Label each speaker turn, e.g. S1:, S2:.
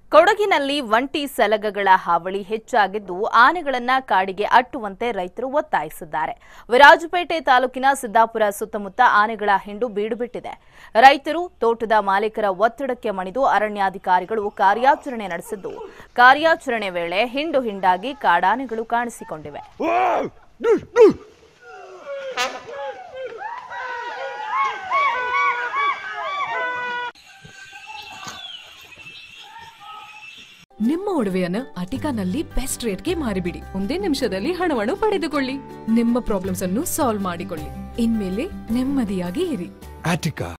S1: ಕೊಡಗಿನಲ್ಲಿ ಒಂಟಿ ಸಲಗಗಳ ಹಾವಳಿ ಹೆಚ್ಚಾಗಿದ್ದು ಆನೆಗಳನ್ನ ಕಾಡಿಗೆ ಅಟ್ಟುವಂತೆ ರೈತರು ಒತ್ತಾಯಿಸಿದ್ದಾರೆ ವಿರಾಜಪೇಟೆ ತಾಲೂಕಿನ ಸಿದ್ದಾಪುರ ಸುತ್ತಮುತ್ತ ಆನೆಗಳ ಹಿಂಡು ಬೀಡುಬಿಟ್ಟಿದೆ ರೈತರು ತೋಟದ ಮಾಲೀಕರ ಒತ್ತಡಕ್ಕೆ ಮಣಿದು ಅರಣ್ಯಾಧಿಕಾರಿಗಳು ಕಾರ್ಯಾಚರಣೆ ನಡೆಸಿದ್ದು ಕಾರ್ಯಾಚರಣೆ ವೇಳೆ ಹಿಂಡು ಹಿಂಡಾಗಿ ಕಾಡಾನೆಗಳು ಕಾಣಿಸಿಕೊಂಡಿವೆ
S2: ನಿಮ್ಮ ಒಡವೆಯನ್ನು ಅಟಿಕಾನಲ್ಲಿ ಬೆಸ್ಟ್ ರೇಟ್ಗೆ ಮಾರಿಬಿಡಿ ಒಂದೇ ನಿಮಿಷದಲ್ಲಿ ಹಣವನ್ನು ಪಡೆದುಕೊಳ್ಳಿ ನಿಮ್ಮ ಪ್ರಾಬ್ಲಮ್ಸ್ ಅನ್ನು ಸಾಲ್ವ್ ಮಾಡಿಕೊಳ್ಳಿ ಇನ್ಮೇಲೆ ನೆಮ್ಮದಿಯಾಗಿ ಇರಿ
S3: Attica.